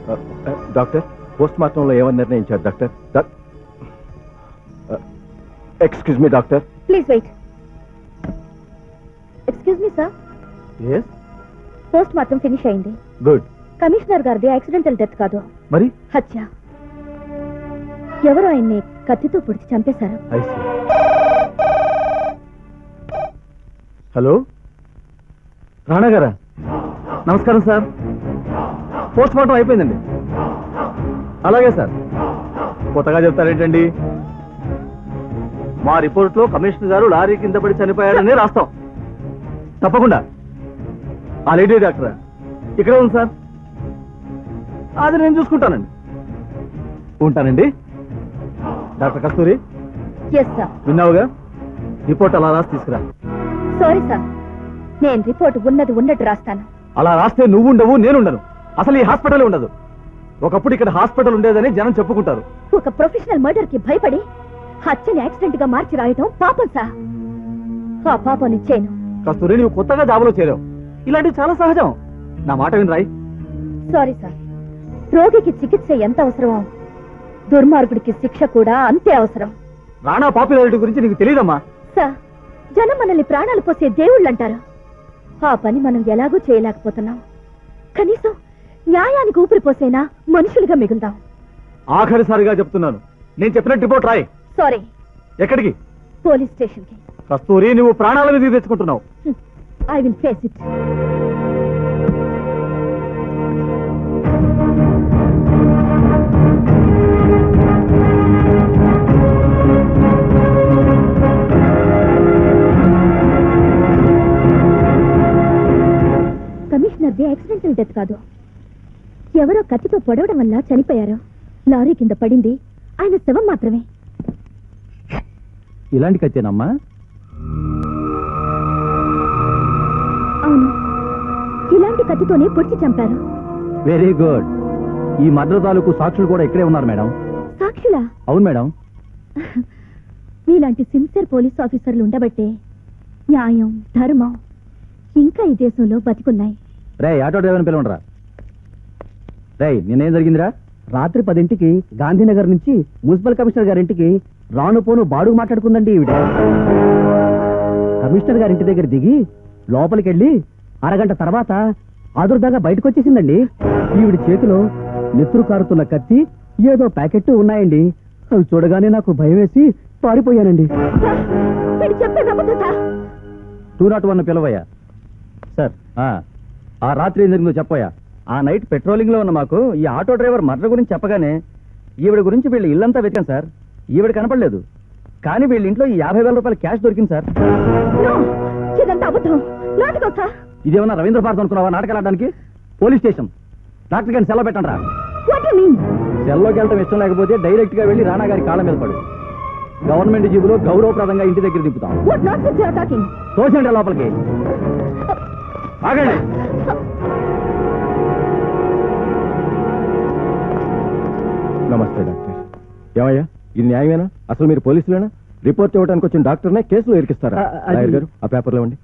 Doctor post మార్టంలో ఏమని నిర్ణయించారు doctor excuse me doctor please wait excuse me sir yes postmortem finish అయింది good commissioner గారిది accidental death కాదు మరి హత్య ఎవరు ఆయన్ని కత్తితో పొడిచి చంపేశారు ఐ సీ హలో రాణా గారా నమస్కారం సార్ పోస్ట్ మార్టం అయిపోయిందండి అలాగే సార్ కొత్తగా చెప్తారేంటండి మా రిపోర్ట్లో కమిషనర్ గారు లారీ కింద పడి చనిపోయాడని రాస్తాం తప్పకుండా ఆ లేడీ డాక్టరా ఇక్కడే ఉంది సార్ అది నేను చూసుకుంటానండి ఉంటానండి డాక్టర్ కస్తూరి ఎస్ సార్ విన్నావుగా రిపోర్ట్ అలా రాసి తీసుకురా సారీ సార్ నేను రిపోర్ట్ ఉన్నది ఉన్నట్టు రాస్తాను అలా రాస్తే నువ్వు ఉండవు నేనుండను అసలు ఈ హాస్పిటల్ ఉండదు ఒకప్పుడు ఇక్కడ హాస్పిటల్ ఉండేదని జనం చెప్పుకుంటారు ఒక ప్రొఫెషనల్ మర్డర్ కి భయపడి హత్యని యాక్సిడెంట్ గా మార్చి రాయటం పాపం సార్ ఆ పాపం ఇచ్చేను కస్తూరి నువ్వు కొత్తగా జాబులో చేరావు ఇలాంటివి చాలా సహజం నా మాట విని రాయ్ సారీ సార్ రోగికి చికిత్స ఎంత అవసరమో దుర్మార్గుడికి శిక్ష కూడా అంతే అవసరం రాణా పాపులారిటీ గురించి నీకు తెలియదమ్మా సార్ జనం మనల్ని ప్రాణాలు పోసే దేవుళ్ళు అంటారు ఆ పని మనం ఎలాగూ చేయలేకపోతున్నాం కనీసం న్యాయానికి ఊపిరి పోసేనా మనుషులుగా మిగులుదాం ఆఖరిసారిగా చెప్తున్నాను నేను చెప్పినట్టు రిపోర్ట్ రాయ్ సారీ ఎక్కడికి పోలీస్ స్టేషన్ కి కస్తూరి నువ్వు ప్రాణాల మీద తెచ్చుకుంటున్నావు ఐ విల్ ఫేస్ ఇట్ కమిషనర్ది యాక్సిడెంటల్ డెత్ కాదు ఎవరో కత్తితో పొడవడం వల్ల చనిపోయారు లారీ కింద పడింది ఆయన శవం మాత్రమే ఇలాంటి కత్తేనమ్మా అవును ఇలాంటి కత్తితోనే పొడిచి చంపారు వెరీ గుడ్ ఈ మద్ర తాలూకు సాక్షులు కూడా ఇక్కడే ఉన్నారు మేడం సాక్షులా అవును మేడం మీలాంటి సిన్సియర్ పోలీస్ ఆఫీసర్లు ఉండబట్టే న్యాయం ధర్మం ఇంకా ఈ దేశంలో బతికున్నాయి రే ఆటో డ్రైవర్ని పిలవండిరా రే నిన్నేం జరిగిందిరా రాత్రి పదింటికి గాంధీనగర్ నుంచి మున్సిపల్ కమిషనర్ గారింటికి రాను పోను బాడుగు మాట్లాడుకుందండి ఈవిడ కమిషనర్ గారింటి దగ్గర దిగి లోపలికి వెళ్ళి అరగంట తర్వాత ఆదుర్దాగా బయటకు వచ్చేసిందండి ఈవిడ చేతిలో నెత్తురు కారుతున్న కత్తి ఏదో ప్యాకెట్ ఉన్నాయండి అవి చూడగానే నాకు భయం వేసి పారిపోయానండి సార్, వీడు చెప్పేది అబద్ధం సార్ టూ నాట్ వన్ పిలవయ్యా సార్ ఆ రాత్రి ఏం జరిగిందో చెప్పయ్యా ఆ నైట్ పెట్రోలింగ్ లో ఉన్న మాకు ఈ ఆటో డ్రైవర్ మర్డర్ గురించి చెప్పగానే ఈవిడ గురించి వీళ్ళు ఇల్లంతా వెతికాం సార్ ఈవిడ కనపడలేదు కానీ వీళ్ళ ఇంట్లో ఈ యాభై వేల రూపాయల క్యాష్ దొరికింది సార్ నో, ఇదంతా అబద్ధం నాటకం సార్ ఇదేమన్నా రవీంద్ర భారత్ అనుకున్నావా నాటకాలు ఆడడానికి పోలీస్ స్టేషన్ డాక్టర్ గారిని సెలవు పెట్టండి రా వాట్ యు మీన్ సెల్లోకి వెళ్ళటం ఇష్టం లేకపోతే డైరెక్ట్ గా వెళ్ళి రాణా గారి కాళ్ళ మీద పడు గవర్నమెంట్ జీబులో గౌరవప్రదంగా ఇంటి దగ్గర దింపుతాం what nonsense you are talking తోసండి లోపలికి ఆగండి నమస్తే డాక్టర్ ఏమయ్యా ఇది న్యాయమేనా అసలు మీరు పోలీసులేనా రిపోర్ట్ ఇవ్వడానికి వచ్చిన డాక్టర్నే కేసులో ఇరికిస్తారా ఆ, అది- లాయర్ గారు ఆ పేపర్లో ఇవ్వండి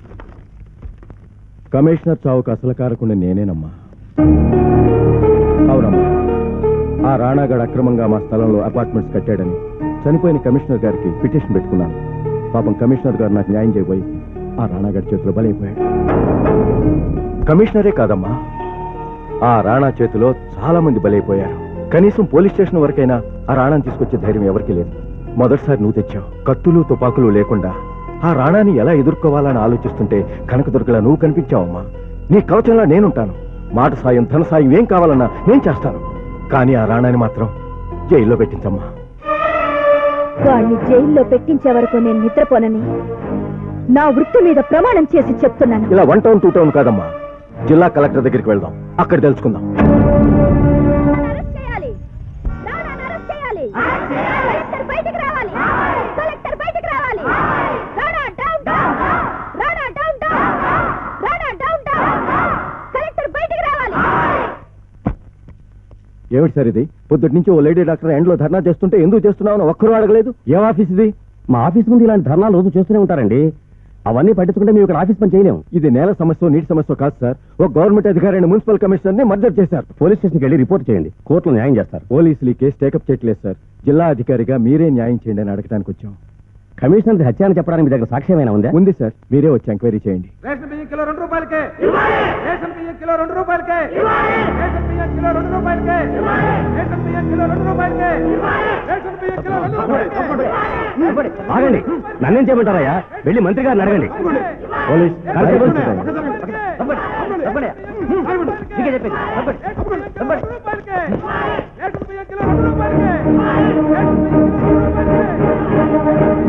కమిషనర్ చావుకు అసలు కారకుండా నేనేనమ్మా అవునమ్మా ఆ రాణాగాడు అక్రమంగా మా స్థలంలో అపార్ట్మెంట్స్ కట్టాడని చనిపోయిన కమిషనర్ గారికి పిటిషన్ పెట్టుకున్నాను పాపం కమిషనర్ గారు నాకు న్యాయం చేయబోయి ఆ రాణాగాడి చేతిలో బలైపోయాడు కమిషనరే కాదమ్మా ఆ రాణా చేతిలో చాలా మంది బలైపోయారు కనీసం పోలీస్ స్టేషన్ వరకైనా ఆ రాణాని తీసుకొచ్చే ధైర్యం ఎవరికీ లేదు మొదటిసారి నువ్వు తెచ్చావు కత్తులు తుపాకులు లేకుండా ఆ రాణాని ఎలా ఎదుర్కోవాలని ఆలోచిస్తుంటే కనకదుర్గలా నువ్వు కనిపించావమ్మా నీ కవచంలా నేనుంటాను మాట సాయం ధన సాయం ఏం కావాలన్నా నేను చేస్తాను కానీ ఆ రాణాని మాత్రం జైల్లో పెట్టించమ్మా వాణ్ణి జైల్లో పెట్టించే వరకు నేను నిద్రపోనని నా వృత్తి మీద ప్రమాణం చేసి చెప్తున్నాను ఇలా వన్ టౌన్ టూ టౌన్ కాదమ్మా జిల్లా కలెక్టర్ దగ్గరికి వెళ్దాం అక్కడ తెలుసుకుందాం అరెస్ట్ చేయాలి రాణాను అరెస్ట్ చేయాలి కలెక్టర్ బయటికి రావాలి కలెక్టర్ బయటికి రావాలి Rana down down Rana down down Rana down down collector బయటికి రావాలి ఏమిటి సార్ ఇది పొద్దుటి నుంచి ఓ లేడీ డాక్టర్ ఎండ్లో ధర్నా చేస్తుంటే ఎందుకు చేస్తున్నావు ఒక్కరూ అడగలేదు ఏం ఆఫీస్ ఇది మా ఆఫీస్ ముందు ఇలాంటి ధర్నాలు రోజు చేస్తూనే ఉంటారండి అవన్నీ పట్టించుకుంటే మేము ఇక్కడ ఆఫీస్ పని చేయలేము ఇది నేల సమస్య నీటి సమస్య కాదు సార్ ఒక గవర్నమెంట్ అధికారిని మున్సిపల్ కమిషనర్ ని మర్డర్ చేశారు పోలీస్ స్టేషన్కి వెళ్ళి రిపోర్ట్ చేయండి కోర్టులో న్యాయం చేస్తారు పోలీసులు ఈ కేసు టేకప్ చేయట్లేదు సార్ జిల్లా అధికారిగా మీరే న్యాయం చేయండి అని అడగడానికి వచ్చాం కమిషనర్ హత్య అని చెప్పడానికి మీ దగ్గర సాక్ష్యమైనా ఉందా ఉంది సార్ మీరే వచ్చి ఎంక్వైరీ చేయండి రేషన్ బియ్యం కిలో రెండు రూపాయలకే రేషన్ బియ్యం కిలో రెండు రూపాయలకే రేషన్ బియ్యం కిలో రెండు రూపాయలకే రేషన్ బియ్యం కిలో రెండు రూపాయలకే రేషన్ బియ్యం కిలో రెండు రూపాయలకే ఆగండి నన్నేం చేయమంటారయ్యా వెళ్ళి మంత్రి గారిని అడగండి పోలీస్ కానిస్టేబుల్స్ రెండు రూపాయలకే రేషన్ బియ్యం కిలో రెండు రూపాయలకే రేషన్ బియ్యం కిలో రెండు రూపాయలకే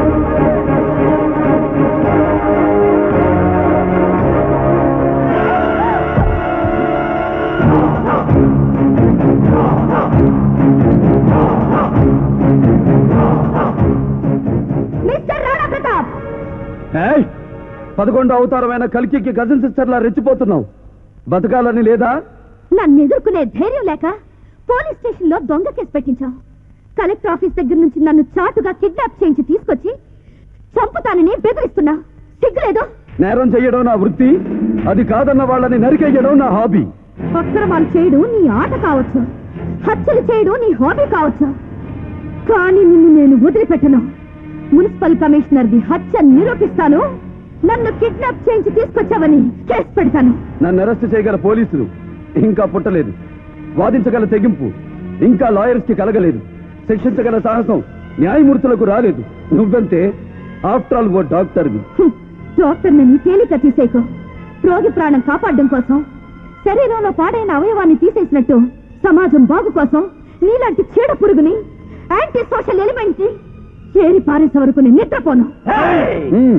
మిస్టర్ రాణా ప్రతాప్ పదకొండు అవతారమైన కలికి కజిన్ సిస్టర్లా రెచ్చిపోతున్నావు బతకాలని లేదా నన్ను ఎదుర్కొనే ధైర్యం లేక పోలీస్ స్టేషన్ లో దొంగ కేసు పెట్టించావు కలెక్టర్ ఆఫీస్ దగ్గర నుంచి నన్ను చాటుగా కిడ్నాప్ చేయించి తీసుకొచ్చి చంపుతానని బెదిరిస్తున్నా సిగ్గులేదు నేరం చెయ్యడం నా వృత్తి అది కాదన్న వాళ్ళని నరికేయడం నా హాబీ అక్రమాలు చేయడం నీ ఆట కావచ్చు హత్యలు చేయడం నీ హాబీ కావచ్చు కానీ నిన్ను నేను వదిలిపెట్టను మున్సిపల్ కమిషనర్ ది హత్య నిరూపిస్తాను నన్ను కిడ్నాప్ చేయించి తీసుకొచ్చావని కేసు పెడతాను నన్ను అరెస్ట్ చేయగల పోలీసులు ఇంకా పుట్టలేదు వాదించగల తెగింపు ఇంకా లాయర్స్ కి కలగలేదు శిక్షించగల సాహసం న్యాయమూర్తులకు రాలేదు నువ్వంతే ఆఫ్టర్ ఆల్ ఓ డాక్టర్వి హ్మ్. డాక్టర్ నన్ను తేలిక తీసేయకు రోగి ప్రాణం కాపాడడం కోసం శరీరంలో పాడైన అవయవాన్ని తీసేసినట్టు సమాజం బాగు కోసం నీలాంటి చీడ పురుగుని యాంటీ సోషల్ ఎలిమెంట్ ని చేరి పారేసే వరకు నేను నిద్రపోను మ్మ్.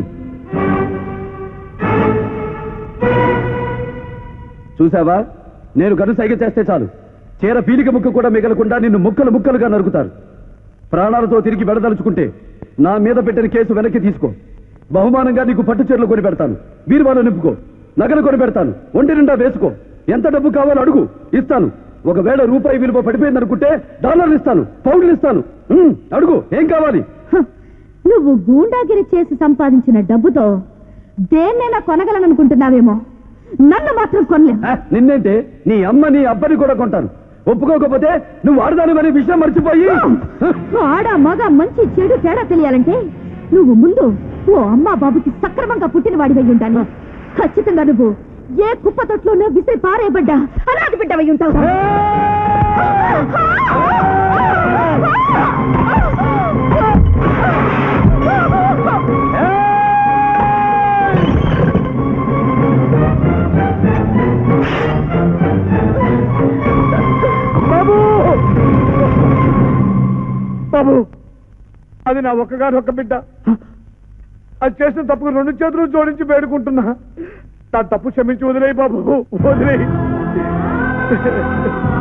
చూసావా నేను కనుసైగ చేస్తే చాలు చీర పీలిక ముక్క కూడా మిగలకుండా నిన్ను ముక్కలు ముక్కలుగా నరుకుతారు ప్రాణాలతో తిరిగి వెడదలుచుకుంటే నా మీద పెట్టిన కేసు వెనక్కి తీసుకో బహుమానంగా నీకు పట్టు చీరలు కొని పెడతాను బీరువాలో నింపుకో నగలు కొని పెడతాను ఒంటి నిండా వేసుకో ఎంత డబ్బు కావాలో అడుగు ఇస్తాను ఒకవేళ రూపాయి విలువ పడిపోయిందనుకుంటే డాలర్లు ఇస్తాను పౌండ్లు ఇస్తాను మ్మ్, అడుగు ఏం కావాలి హ, నువ్వు గూండాగిరి చేసి సంపాదించిన డబ్బుతో దేన్నైనా కొనగలననుకుంటున్నావేమో నన్ను మాత్రం కొనలేవు ఆ, నిన్నేంటే నీ అమ్మ నీ అబ్బని కూడా కొంటాను ఒప్పుకోకపోతే నువ్వు ఆడదాని అనే విషయం మర్చిపోయి ఆడ మగ మంచి చెడు తేడా తెలియాలంటే నువ్వు ముందు ఓ అమ్మా బాబుకి సక్రమంగా పుట్టిన వాడివై ఉండాలి ఖచ్చితంగా నువ్వు ఏ కుప్ప తొట్లోనో విసిరి పారేయబడ్డా అనాథ బిడ్డవై ఉంటావు బాబు బాబు అది నా ఒక్కగాని ఒక్క బిడ్డ అది చేసిన తప్పుకు రెండు చేతులు జోడించి వేడుకుంటున్నా నా తప్పు క్షమించి వదిలేయి బాబు వదిలేయి